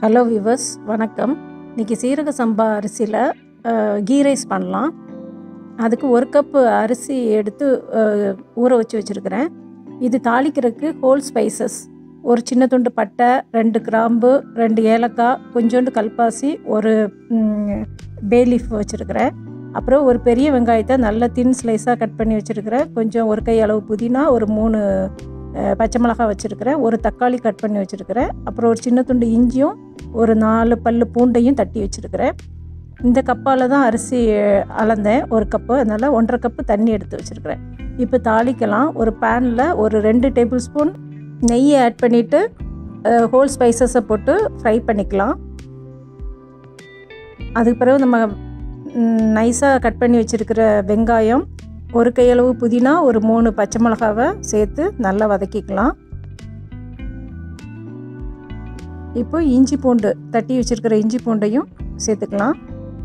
hello viewers வணக்கம் இன்றைக்கி சீரக சம்பா அரிசியில் கீ ரைஸ் பண்ணலாம் அதுக்கு ஒரு கப்பு அரிசி எடுத்து அஹ், ஊற வச்சு வச்சுருக்கிறேன் இது தாளிக்கிறதுக்கு ஹோல் ஸ்பைசஸ் ஒரு சின்ன துண்டு பட்டை ரெண்டு கிராம்பு ரெண்டு ஏலக்காய் கொஞ்சோண்டு கல்பாசி ஒரு பே லீஃப் வச்சுருக்கிறேன் அப்புறம் ஒரு பெரிய வெங்காயத்தை நல்ல தின் ஸ்லைஸாக கட் பண்ணி வச்சுருக்கிறேன் கொஞ்சம் ஒரு கை அளவு புதினா ஒரு மூணு அஹ், பச்சை மிளகாய் வச்சுருக்கிறேன் ஒரு தக்காளி கட் பண்ணி வச்சுருக்கிறேன் அப்புறம் ஒரு சின்ன துண்டு இஞ்சியும் ஒரு நாலு பல்லு பூண்டையும் தட்டி வச்சுருக்கிறேன் இந்த கப்பால் தான் அரிசி அஹ், அளந்தேன் ஒரு கப்பு அதனால் ஒன்றரை கப்பு தண்ணி எடுத்து வச்சுருக்கிறேன் இப்போ தாளிக்கலாம் ஒரு பேனில் ஒரு ரெண்டு டேபிள் ஸ்பூன் நெய்யை ஆட் பண்ணிவிட்டு ஹோல் ஸ்பைசஸை போட்டு ஃப்ரை பண்ணிக்கலாம் அதுக்கு பிறகு நம்ம நைஸாக கட் பண்ணி வச்சுருக்கிற வெங்காயம் ஒரு கையளவு புதினா ஒரு மூணு பச்சை மிளகாவை சேர்த்து நல்லா வதக்கிக்கலாம் இப்போ இஞ்சி பூண்டு தட்டி வச்சுருக்கிற இஞ்சி பூண்டையும் சேர்த்துக்கலாம்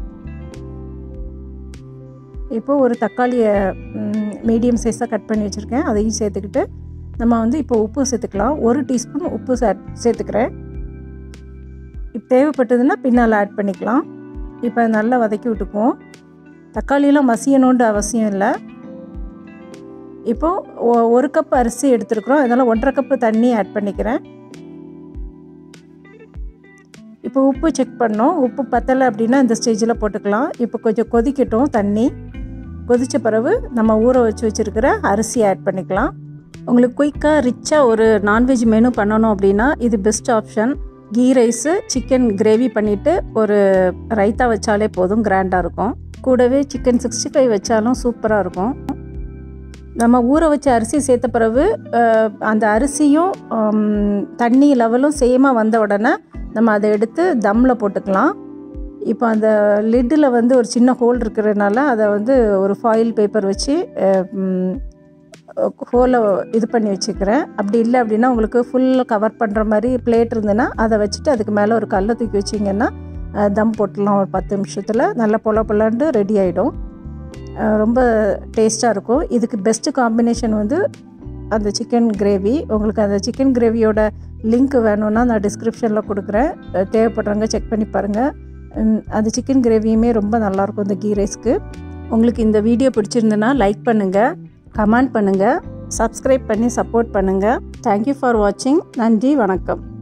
இப்போ ஒரு தக்காளியை மீடியம் சைஸாக கட் பண்ணி வச்சுருக்கேன் அதையும் சேர்த்துக்கிட்டு நம்ம வந்து இப்போ உப்பு சேர்த்துக்கலாம் ஒரு டீஸ்பூன் உப்பு சே சேர்த்துக்கிறேன் இப்போ தேவைப்பட்டதுன்னா பின்னால் ஆட் பண்ணிக்கலாம் இப்போ நல்லா வதக்கி விட்டுக்குவோம் தக்காளியெல்லாம் மசியணுன்ற அவசியம் இல்லை இப்போது ஒ- ஒரு கப் அரிசி எடுத்துருக்குறோம் அதனால் ஒன்றரை கப்பு தண்ணி ஆட் பண்ணிக்கிறேன் இப்போ உப்பு செக் பண்ணோம் உப்பு பத்தலை அப்படின்னா இந்த ஸ்டேஜில் போட்டுக்கலாம் இப்போ கொஞ்சம் கொதிக்கட்டும் தண்ணி கொதித்த பிறகு நம்ம ஊற வச்சு வச்சுருக்கிற அரிசி ஆட் பண்ணிக்கலாம் உங்களுக்கு குயிக்காக ரிச்சாக ஒரு நான்வெஜ் மெனு பண்ணணும் அப்படின்னா இது best option ghee rice chicken gravy பண்ணிவிட்டு ஒரு ரைத்தா வச்சாலே போதும் கிராண்டாக இருக்கும் கூடவே சிக்கன் சிக்ஸ்டி ஃபைவ் வச்சாலும் சூப்பராக இருக்கும் நம்ம ஊற வச்ச அரிசி சேர்த்த பிறகு அஹ், அந்த அரிசியும் ஹம், தண்ணி லெவலும் சேமாக வந்த உடனே நம்ம அதை எடுத்து தம்மில் போட்டுக்கலாம் இப்போ அந்த லிட்டில் வந்து ஒரு சின்ன ஹோல் இருக்கிறதுனால அதை வந்து ஒரு ஃபாயில் பேப்பர் வச்சு ஹோலை இது பண்ணி வச்சுக்கிறேன் அப்படி இல்லை அப்படின்னா உங்களுக்கு ஃபுல்லாக கவர் பண்ணுற மாதிரி பிளேட் இருந்ததுன்னா அதை வச்சுட்டு அதுக்கு மேலே ஒரு கல்லை தூக்கி வச்சிங்கன்னா அஹ், தம் போட்டுடலாம் ஒரு பத்து நிமிஷத்தில் நல்லா பொல பொலண்டு ரெடி ஆகிடும் ரொம்ப டேஸ்ட்டாக இருக்கும் இதுக்கு பெஸ்ட்டு காம்பினேஷன் வந்து அந்த சிக்கன் கிரேவி உங்களுக்கு அந்த சிக்கன் கிரேவியோட லிங்க் வேணும்னா நான் டிஸ்கிரிப்ஷனில் கொடுக்குறேன் அஹ் தேவைப்படுறவங்க செக் பண்ணி பாருங்கள் உம், அந்த சிக்கன் கிரேவியுமே ரொம்ப நல்லாயிருக்கும் இந்த கீ ரைஸ்க்கு உங்களுக்கு இந்த வீடியோ பிடிச்சிருந்துன்னா லைக் பண்ணுங்கள் கமெண்ட் பண்ணுங்கள் சப்ஸ்கிரைப் பண்ணி சப்போர்ட் பண்ணுங்கள் தேங்க்யூ ஃபார் வாட்சிங் நன்றி வணக்கம்